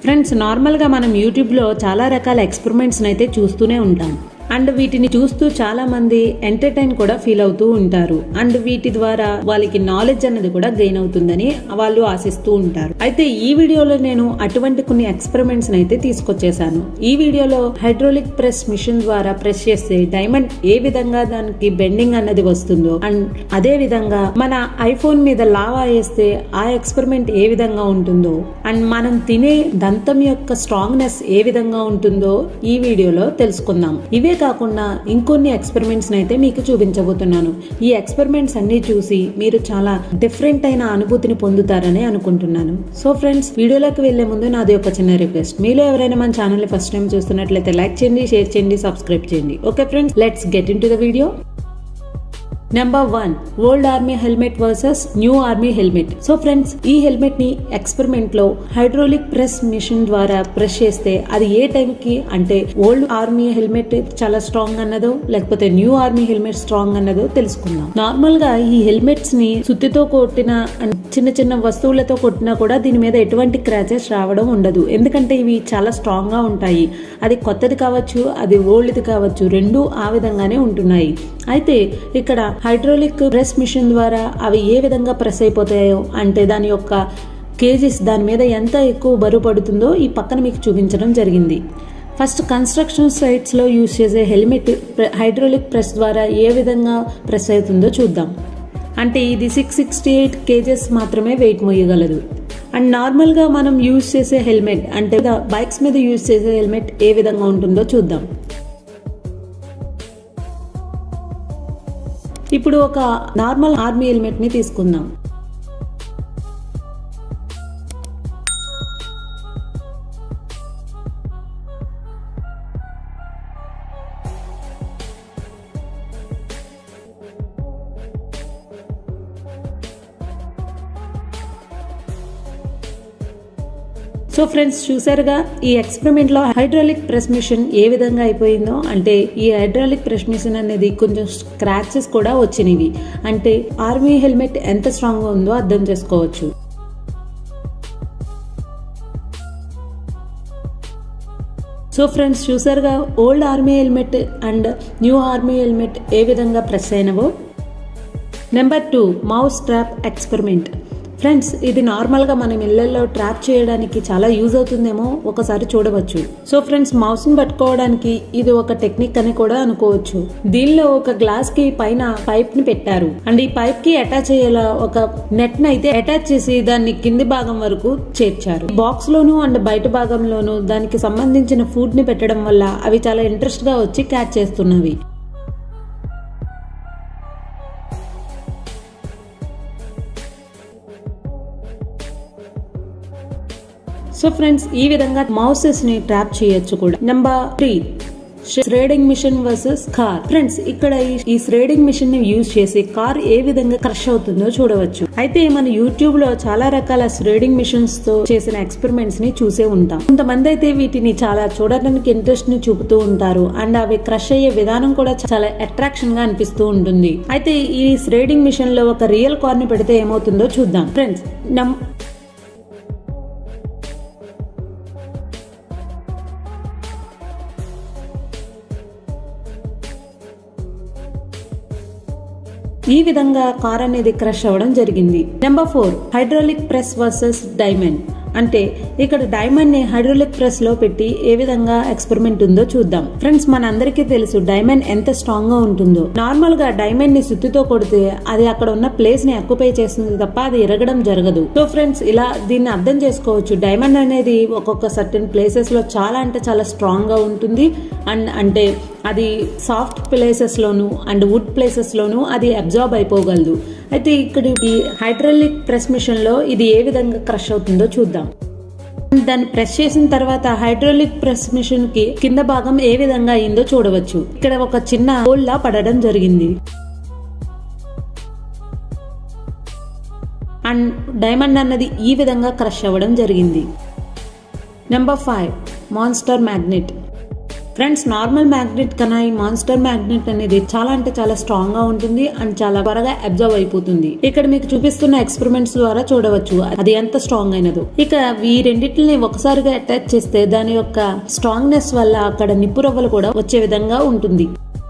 friends నార్మల్గా మనం యూట్యూబ్లో చాలా రకాల ఎక్స్పెరిమెంట్స్ అయితే చూస్తూనే ఉంటాం అండ్ వీటిని చూస్తూ చాలా మంది ఎంటర్టైన్ కూడా ఫీల్ అవుతూ ఉంటారు అండ్ వీటి ద్వారా వాళ్ళకి నాలెడ్జ్ అనేది కూడా గెయిన్ అవుతుందని వాళ్ళు ఆశిస్తూ ఉంటారు అయితే ఈ వీడియోలో నేను అటువంటి కొన్ని ఎక్స్పెరిమెంట్స్ అయితే తీసుకొచ్చేసాను ఈ వీడియోలో హైడ్రోలిక్ ప్రెస్ మిషన్ ద్వారా ప్రెస్ చేస్తే డైమండ్ ఏ విధంగా దానికి బెండింగ్ అన్నది వస్తుందో అండ్ అదే విధంగా మన ఐఫోన్ మీద లావా వేస్తే ఆ ఎక్స్పెరిమెంట్ ఏ విధంగా ఉంటుందో అండ్ మనం తినే దంతం యొక్క స్ట్రాంగ్నెస్ ఏ విధంగా ఉంటుందో ఈ వీడియోలో తెలుసుకుందాం ఇవే కాకుండా ఇంకొన్ని ఎక్స్పెరిమెంట్స్ అయితే మీకు చూపించబోతున్నాను ఈ ఎక్స్పెరిమెంట్స్ అన్ని చూసి మీరు చాలా డిఫరెంట్ అయిన అనుభూతిని పొందుతారని అనుకుంటున్నాను సో ఫ్రెండ్స్ వీడియోలోకి వెళ్లే ముందు నాది ఒక చిన్న రిక్వెస్ట్ మీలో ఎవరైనా మన ఛానల్ ఫస్ట్ టైం చూస్తున్నట్లయితే లైక్ చేయండి షేర్ చేయండి సబ్స్క్రైబ్ చేయండి okay friends let's get into the video number one old army helmet versus new army helmet so friends ఈ హెల్మెట్ ని ఎక్స్పెరిమెంట్ లో హైడ్రోలిక్ ప్రెస్ మిషన్ ద్వారా ప్రెస్ చేస్తే అది ఏ టైం కి అంటే ఓల్డ్ ఆర్మీ హెల్మెట్ చాలా స్ట్రాంగ్ అన్నదో లేకపోతే న్యూ ఆర్మీ హెల్మెట్ స్ట్రాంగ్ అన్నదో తెలుసుకుందాం నార్మల్ గా ఈ హెల్మెట్స్ ని సుత్తితో కొట్టిన and చిన్న చిన్న వస్తువులతో కొట్టినా కూడా దీని మీద ఎటువంటి క్రాచెస్ రావడం ఉండదు ఎందుకంటే ఇవి చాలా స్ట్రాంగ్ గా ఉంటాయి అది కొత్తది కావచ్చు అది ఓల్డ్ది కావచ్చు రెండు ఆ విధంగానే ఉంటున్నాయి అయితే ఇక్కడ హైడ్రోలిక్ ప్రెస్ మిషన్ ద్వారా అవి ఏ విధంగా ప్రెస్ అయిపోతాయో అంటే దాని యొక్క కేజీస్ దాని మీద ఎంత ఎక్కువ బరువు పడుతుందో ఈ పక్కన మీకు చూపించడం జరిగింది ఫస్ట్ కన్స్ట్రక్షన్ సైట్స్లో యూజ్ చేసే హెల్మెట్ హైడ్రోలిక్ ప్రెస్ ద్వారా ఏ విధంగా ప్రెస్ అవుతుందో చూద్దాం అంటే ఇది సిక్స్ సిక్స్టీ ఎయిట్ కేజెస్ మాత్రమే వెయిట్ మోయగలదు అండ్ నార్మల్గా మనం యూజ్ చేసే హెల్మెట్ అంటే బైక్స్ మీద యూజ్ చేసే హెల్మెట్ ఏ విధంగా ఉంటుందో చూద్దాం ఇప్పుడు ఒక నార్మల్ ఆర్మీ హెల్మెట్ ని తీసుకుందాం సో ఫ్రెండ్స్ చూసారుగా ఈ ఎక్స్పెరిమెంట్ లో హైడ్రాలిక్ ప్రెస్ మిషన్ ఏ విధంగా అయిపోయిందో అంటే ఈ హైడ్రాలిక్ ప్రెస్ మిషన్ అనేది కొంచెం స్క్రాచెస్ కూడా వచ్చినవి అంటే ఆర్మీ హెల్మెట్ ఎంత స్ట్రాంగ్ గా ఉందో అర్థం చేసుకోవచ్చు సో ఫ్రెండ్స్ చూసారుగా old army helmet and new army helmet ఏ విధంగా ప్రెస్ అయినవో number two mouse trap experiment friends ఇది నార్మల్గా మనం ఇళ్లలో ట్రాప్ చేయడానికి చాలా యూజ్ అవుతుందేమో ఒకసారి చూడవచ్చు సో ఫ్రెండ్స్ మౌస్ని పట్టుకోవడానికి ఇది ఒక టెక్నిక్ అని కూడా అనుకోవచ్చు దీనిలో ఒక గ్లాస్ కి పైన పైప్ ని పెట్టారు అండ్ ఈ పైప్ కి అటాచ్ అయ్యేలా ఒక నెట్ ని అయితే అటాచ్ చేసి దాన్ని కింది భాగం వరకు చేర్చారు బాక్స్ లోను అండ్ బయట భాగంలోను దానికి సంబంధించిన ఫుడ్ ని పెట్టడం వల్ల అవి చాలా ఇంట్రెస్ట్ గా వచ్చి క్యాచ్ చేస్తున్నవి సో ఫ్రెండ్స్ ఈ విధంగా మౌసెస్ ని ట్రాప్ చేయొచ్చు కూడా number three shredding machine versus car friends ఇక్కడ ఈ శ్రేడింగ్ మిషన్ ని యూజ్ చేసి కార్ ఏ విధంగా క్రష్ అవుతుందో చూడవచ్చు అయితే మన యూట్యూబ్ లో చాలా రకాల శ్రేడింగ్ మిషన్స్ తో చేసిన ఎక్స్పెరిమెంట్స్ ని చూసే ఉంటాం కొంతమంది అయితే వీటిని చాలా చూడడానికి ఇంట్రెస్ట్ ని చూపుతూ ఉంటారు అండ్ అవి క్రష్ అయ్యే విధానం కూడా చాలా అట్రాక్షన్ గా అనిపిస్తూ ఉంటుంది అయితే ఈ శ్రేడింగ్ మిషన్ లో ఒక రియల్ కార్ ని పెడితే ఏమవుతుందో చూద్దాం ఫ్రెండ్స్ నమ్ ఈ విధంగా కార్ అనేది క్రష్ అవ్వడం జరిగింది number four hydraulic press versus diamond అంటే ఇక్కడ డైమండ్ ని హైడ్రోలిక్ ప్రెస్ లో పెట్టి ఏ విధంగా ఎక్స్పెరిమెంట్ ఉందో చూద్దాం ఫ్రెండ్స్ మన అందరికీ తెలుసు డైమండ్ ఎంత స్ట్రాంగ్ గా ఉంటుందో నార్మల్ గా డైమండ్ ని సుత్తితో కొడితే అది అక్కడ ఉన్న ప్లేస్ ని అక్యుపై చేస్తుంది తప్ప అది ఎరగడం జరగదు సో ఫ్రెండ్స్ ఇలా దీన్ని అర్థం చేసుకోవచ్చు డైమండ్ అనేది ఒక్కొక్క సర్టెన్ ప్లేసెస్ లో చాలా అంటే చాలా స్ట్రాంగ్ గా ఉంటుంది అండ్ అంటే అది సాఫ్ట్ ప్లేసెస్ లోను అండ్ వుడ్ ప్లేసెస్ లోను అది అబ్జార్బ్ అయిపోగలదు అయితే ఇక్కడ ఈ హైడ్రాలిక్ ప్రెస్ మిషన్ లో ఇది ఏ విధంగా క్రష్ అవుతుందో చూద్దాం దాన్ని ప్రెస్ చేసిన తర్వాత హైడ్రాలిక్ ప్రెస్ మిషన్ కి కింద భాగం ఏ విధంగా అయిందో చూడవచ్చు ఇక్కడ ఒక చిన్న హోల్ లా పడడం జరిగింది అండ్ డైమండ్ అన్నది ఈ విధంగా క్రష్ అవ్వడం జరిగింది number five monster magnet friends normal magnet కన్నా ఈ మాన్స్టర్ మ్యాగ్నెట్ అనేది చాలా అంటే చాలా స్ట్రాంగ్ గా ఉంటుంది అండ్ చాలా త్వరగా అబ్జర్వ్ అయిపోతుంది ఇక్కడ మీకు చూపిస్తున్న ఎక్స్పెరిమెంట్స్ ద్వారా చూడవచ్చు అది ఎంత స్ట్రాంగ్ అయినదో ఇక ఈ రెండింటిని ఒకసారిగా అటాచ్ చేస్తే దాని యొక్క స్ట్రాంగ్నెస్ వల్ల అక్కడ నిప్పు రవ్వలు కూడా వచ్చే విధంగా ఉంటుంది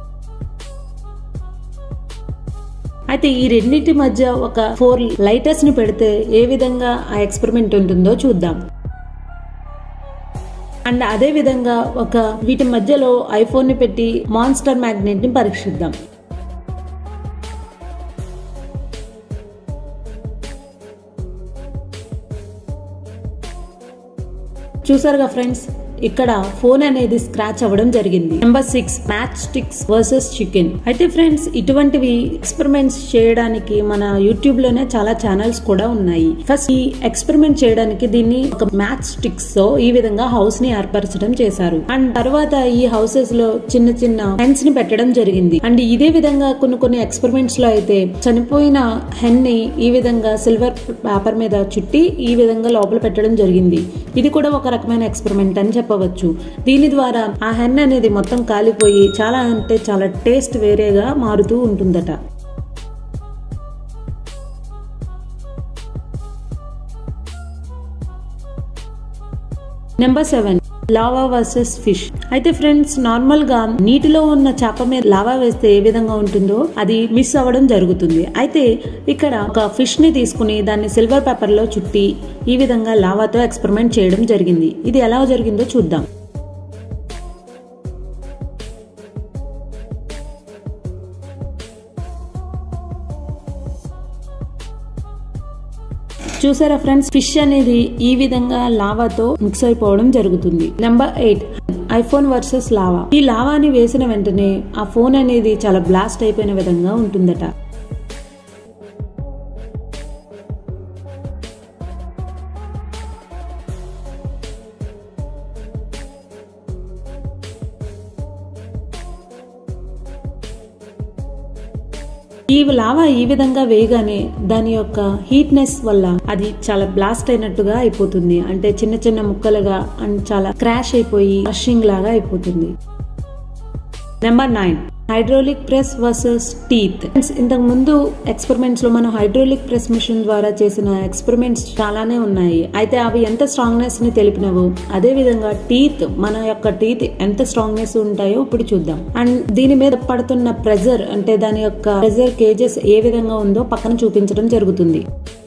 అయితే ఈ రెండింటి మధ్య ఒక ఫోర్ లైటర్స్ ని పెడితే ఏ విధంగా ఆ ఎక్స్పెరిమెంట్ ఉంటుందో చూద్దాం అండ్ అదే విధంగా ఒక వీటి మధ్యలో ఐఫోన్ ని పెట్టి మాన్స్టర్ మ్యాగ్నెట్ ని పరీక్షిద్దాం చూసారుగా ఫ్రెండ్స్ ఇక్కడ ఫోన్ అనేది స్క్రాచ్ అవ్వడం జరిగింది number six match sticks versus chicken అయితే ఫ్రెండ్స్ ఇటువంటివి ఎక్స్పెరిమెంట్స్ చేయడానికి మన యూట్యూబ్ లోనే చాలా ఛానల్స్ కూడా ఉన్నాయి ఫస్ట్ ఈ ఎక్స్పెరిమెంట్ చేయడానికి దీన్ని ఒక మ్యాచ్ స్టిక్స్ తో ఈ విధంగా హౌస్ ని ఏర్పరచడం చేశారు అండ్ తర్వాత ఈ హౌసెస్ లో చిన్న చిన్న హెన్స్ ని పెట్టడం జరిగింది అండ్ ఇదే విధంగా కొన్ని కొన్ని ఎక్స్పెరిమెంట్స్ లో అయితే చనిపోయిన హెన్ ని ఈ విధంగా సిల్వర్ పేపర్ మీద చుట్టి ఈ విధంగా లోపల పెట్టడం జరిగింది ఇది కూడా ఒక రకమైన ఎక్స్పెరిమెంట్ అని చెప్పవచ్చు దీని ద్వారా ఆ హెన్ అనేది మొత్తం కాలిపోయి చాలా అంటే చాలా టేస్ట్ వేరేగా మారుతూ ఉంటుందట number seven lava versus fish అయితే ఫ్రెండ్స్ నార్మల్ గా నీటిలో ఉన్న చేప మీద లావా వేస్తే ఏ విధంగా ఉంటుందో అది మిస్ అవ్వడం జరుగుతుంది అయితే ఇక్కడ ఒక ఫిష్ ని తీసుకుని దాన్ని సిల్వర్ పేపర్ లో చుట్టి ఈ విధంగా లావాతో ఎక్స్పెరిమెంట్ చేయడం జరిగింది ఇది ఎలా జరిగిందో చూద్దాం చూసారా ఫ్రెండ్స్ ఫిష్ అనేది ఈ విధంగా లావాతో మిక్స్ అయిపోవడం జరుగుతుంది number eight iPhone versus lava ఈ లావాని వేసిన వెంటనే ఆ ఫోన్ అనేది చాలా బ్లాస్ట్ అయిపోయిన విధంగా ఉంటుందట ఈ లావా ఈ విధంగా వేయగానే దాని యొక్క హీట్నెస్ వల్ల అది చాలా బ్లాస్ట్ అయినట్టుగా అయిపోతుంది అంటే చిన్న చిన్న ముక్కలుగా అండ్ చాలా క్రాష్ అయిపోయి రషింగ్ లాగా అయిపోతుంది number nine hydraulic press versus teeth ఇంతకు ముందు ఎక్స్పెరిమెంట్స్ లో మనం హైడ్రోలిక్ ప్రెస్ మిషన్ ద్వారా చేసిన ఎక్స్పెరిమెంట్స్ చాలానే ఉన్నాయి అయితే అవి ఎంత స్ట్రాంగ్నెస్ ని తెలిపినవో అదే విధంగా టీత్ మన యొక్క టీత్ ఎంత స్ట్రాంగ్నెస్ ఉంటాయో ఇప్పుడు చూద్దాం అండ్ దీని మీద పడుతున్న ప్రెజర్ అంటే దాని యొక్క ప్రెజర్ కేజెస్ ఏ విధంగా ఉందో పక్కన చూపించడం జరుగుతుంది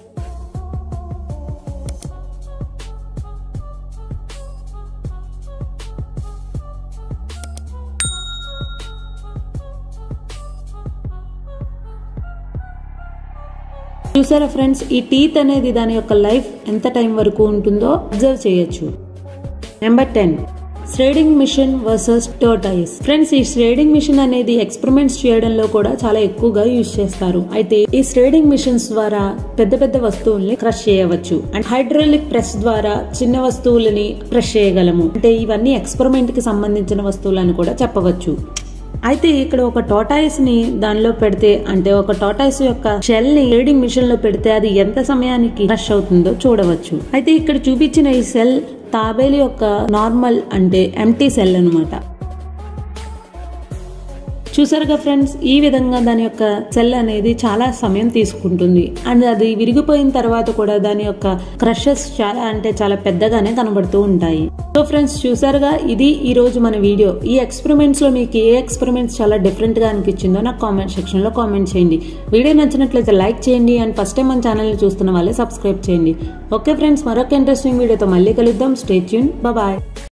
చూసారా ఫ్రెండ్స్ ఈ టీత్ అనేది దాని యొక్క లైఫ్ ఎంత టైం వరకు ఉంటుందో అబ్జర్వ్ చేయొచ్చు number ten shredding machine versus tortoise friends ఈ శ్రేడింగ్ మిషన్ అనేది ఎక్స్పెరిమెంట్స్ చేయడంలో కూడా చాలా ఎక్కువగా యూజ్ చేస్తారు అయితే ఈ శ్రేడింగ్ మిషన్స్ ద్వారా పెద్ద పెద్ద వస్తువుల్ని క్రష్ చేయవచ్చు అండ్ హైడ్రోలిక్ ప్రెస్ ద్వారా చిన్న వస్తువులని క్రష్ చేయగలము అంటే ఇవన్నీ ఎక్స్పెరిమెంట్ కి సంబంధించిన వస్తువులని కూడా చెప్పవచ్చు అయితే ఇక్కడ ఒక టోటాయిస్ ని దానిలో పెడితే అంటే ఒక టోటాయిస్ యొక్క షెల్ ని రీడింగ్ మిషన్ లో పెడితే అది ఎంత సమయానికి క్రష్ అవుతుందో చూడవచ్చు అయితే ఇక్కడ చూపించిన ఈ సెల్ తాబేలు యొక్క నార్మల్ అంటే ఎంటీ సెల్ అనమాట చూసారుగా ఫ్రెండ్స్ ఈ విధంగా దాని యొక్క సెల్ అనేది చాలా సమయం తీసుకుంటుంది అండ్ అది విరిగిపోయిన తర్వాత కూడా దాని యొక్క క్రషెస్ చాలా అంటే చాలా పెద్దగానే కనబడుతూ ఉంటాయి సో ఫ్రెండ్స్ చూసారుగా ఇది ఈ రోజు మన వీడియో ఈ ఎక్స్పెరిమెంట్స్ లో మీకు ఏ ఎక్స్పెరిమెంట్స్ చాలా డిఫరెంట్ గా అనిపించిందో నాకు కామెంట్ సెక్షన్ లో కామెంట్ చేయండి వీడియో నచ్చినట్లయితే లైక్ చేయండి అండ్ ఫస్ట్ టైం మన ఛానల్ ని చూస్తున్న వాళ్ళే సబ్స్క్రైబ్ చేయండి ఓకే ఫ్రెండ్స్ మరొక ఇంట్రెస్టింగ్ వీడియోతో మళ్ళీ కలుద్దాం స్టే ట్యూన్ బాయ్